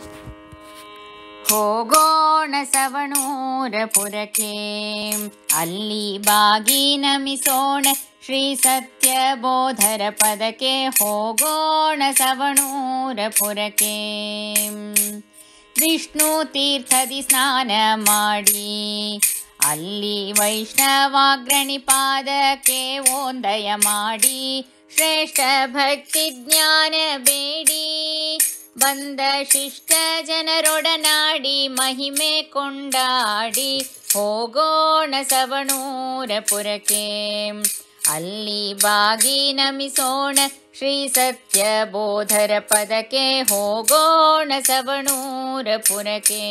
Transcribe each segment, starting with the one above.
ಹೋಗೋಣ ಸವಣೂರಪುರಕ್ಕೆ ಅಲ್ಲಿ ಬಾಗಿ ನಮಿಸೋಣ ಶ್ರೀ ಸತ್ಯ ಬೋಧರ ಪದಕ್ಕೆ ಹೋಗೋಣ ಸವಣೂರಪುರಕ್ಕೆ ವಿಷ್ಣು ತೀರ್ಥದಿ ಸ್ನಾನ ಮಾಡಿ ಅಲ್ಲಿ ವೈಷ್ಣವಾಗ್ರಣಿ ಪಾದಕ್ಕೆ ಓಂದಯ ಮಾಡಿ ಶ್ರೇಷ್ಠ ಭಕ್ತಿ ಜ್ಞಾನ ಬೇಡಿ ಬಂದ ಶಿಷ್ಟ ಜನರೊಡನಾಡಿ ಮಹಿಮೆ ಕೊಂಡಾಡಿ ಹೋಗೋಣ ಸವಣೂರಪುರಕ್ಕೆ ಅಲ್ಲಿ ಬಾಗಿ ನಮಿಸೋಣ ಶ್ರೀ ಸತ್ಯ ಬೋಧರ ಪದಕ್ಕೆ ಹೋಗೋಣ ಸವಣೂರಪುರಕ್ಕೆ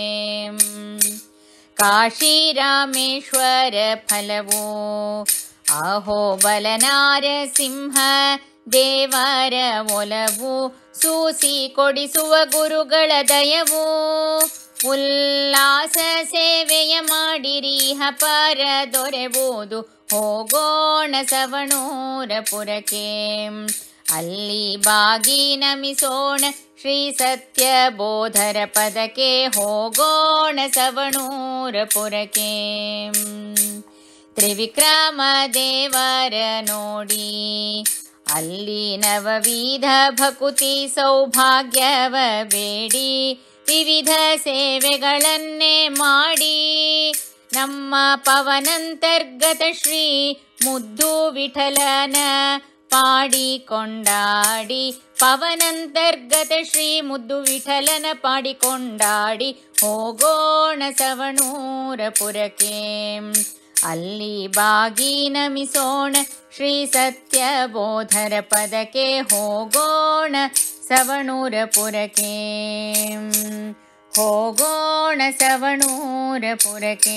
ಕಾಶಿ ರಾಮೇಶ್ವರ ಫಲವು ಅಹೋ ಬಲನಾರ ಸಿಂಹ ದೇವರ ಒಲವು ಸೂಸಿ ಕೊಡಿಸುವ ಗುರುಗಳ ದಯವು ಉಲ್ಲಾಸ ಸೇವೆಯ ಮಾಡಿರಿ ಪರ ದೊರೆವುದು ಹೋಗೋಣ ಸವಣೂರಪುರಕ್ಕೆ ಅಲ್ಲಿ ಬಾಗಿ ನಮಿಸೋಣ ಶ್ರೀ ಸತ್ಯ ಬೋಧರ ಪದಕ್ಕೆ ಹೋಗೋಣ ಸವಣೂರಪುರಕ್ಕೆ ತ್ರಿವಿಕ್ರಮ ದೇವರ ನೋಡಿ ಅಲ್ಲಿ ನವವಿಧ ಭಕುತಿ ಸೌಭಾಗ್ಯವ ಬೇಡಿ ವಿವಿಧ ಸೇವೆಗಳನ್ನೇ ಮಾಡಿ ನಮ್ಮ ಪವನಂತರ್ಗತ ಶ್ರೀ ಮುದ್ದು ವಿಠಲನ ಪಾಡಿ ಕೊಂಡಾಡಿ ಪವನಂತರ್ಗತ ಶ್ರೀ ಮುದ್ದು ವಿಠಲನ ಪಾಡಿ ಕೊಂಡಾಡಿ ಹೋಗೋಣ ಸವಣೂರಪುರಕ್ಕೆ ಅಲ್ಲಿ ಬಾಗಿ ನಮಿಸೋಣ ಶ್ರೀ ಸತ್ಯ ಬೋಧರ ಪದಕ್ಕೆ ಹೋಗೋಣ ಸವಣೂರಪುರಕ್ಕೆ ಹೋಗೋಣ ಸವಣೂರಪುರಕ್ಕೆ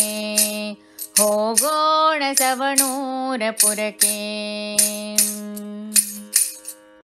ಹೋಗೋಣ ಸವಣೂರಪುರಕ್ಕೆ